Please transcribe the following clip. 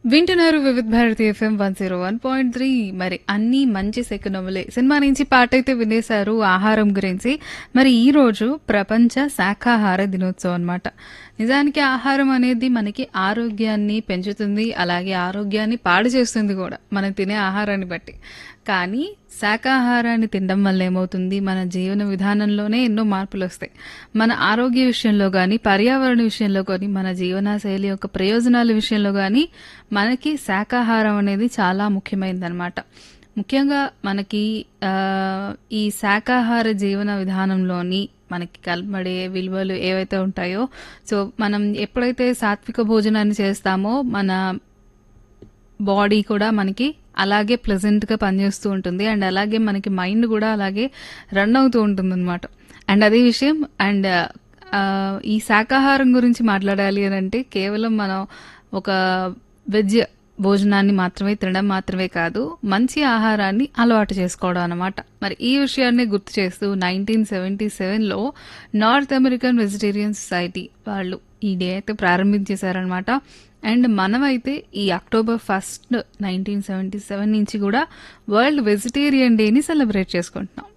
వింటున్నారు Vividh Bharati FM one zero one point three మరి అన్ని మంచి సెకనములే సినిమా నుంచి పాట అయితే వినేశారు ఆహారం గురించి మరి ఈ రోజు ప్రపంచ శాఖాహార దినోత్సవం అన్నమాట నిజానికి ఆహారం అనేది మనకి ఆరోగ్యాన్ని పెంచుతుంది అలాగే ఆరోగ్యాన్ని పాడు చేస్తుంది కూడా మనం తినే ఆహారాన్ని బట్టి కానీ శాకాహారాన్ని తినడం వల్ల ఏమవుతుంది మన జీవన విధానంలోనే ఎన్నో మార్పులు వస్తాయి మన ఆరోగ్య విషయంలో కానీ పర్యావరణ విషయంలో కానీ మన జీవనశైలి యొక్క ప్రయోజనాల విషయంలో కానీ మనకి శాకాహారం అనేది చాలా ముఖ్యమైనదన్నమాట ముఖ్యంగా మనకి ఆ, ఈ శాకాహార జీవన విధానంలోని మనకి కలబడే విలువలు ఏవైతే ఉంటాయో సో మనం ఎప్పుడైతే సాత్విక భోజనాన్ని చేస్తామో మన బాడీ కూడా మనకి అలాగే ప్లెజెంట్గా పనిచేస్తూ ఉంటుంది అండ్ అలాగే మనకి మైండ్ కూడా అలాగే రన్ అవుతూ ఉంటుంది అనమాట అండ్ అదే విషయం అండ్ ఆ, ఈ శాకాహారం గురించి మాట్లాడాలి అని అంటే కేవలం మనం ఒక వెజ్ భోజనాన్ని మాత్రమే తినడం మాత్రమే కాదు మంచి ఆహారాన్ని అలవాటు చేసుకోవడం అనమాట మరి ఈ విషయాన్ని గుర్తు చేస్తూ నైన్టీన్ సెవెంటీ సెవెన్లో నార్త్ అమెరికన్ వెజిటేరియన్ సొసైటీ వాళ్ళు ఈ డే అయితే ప్రారంభించేశారనమాట అండ్ మనమైతే ఈ October first nineteen seventy seven నుంచి కూడా వరల్డ్ వెజిటేరియన్ డేని సెలబ్రేట్ చేసుకుంటున్నాం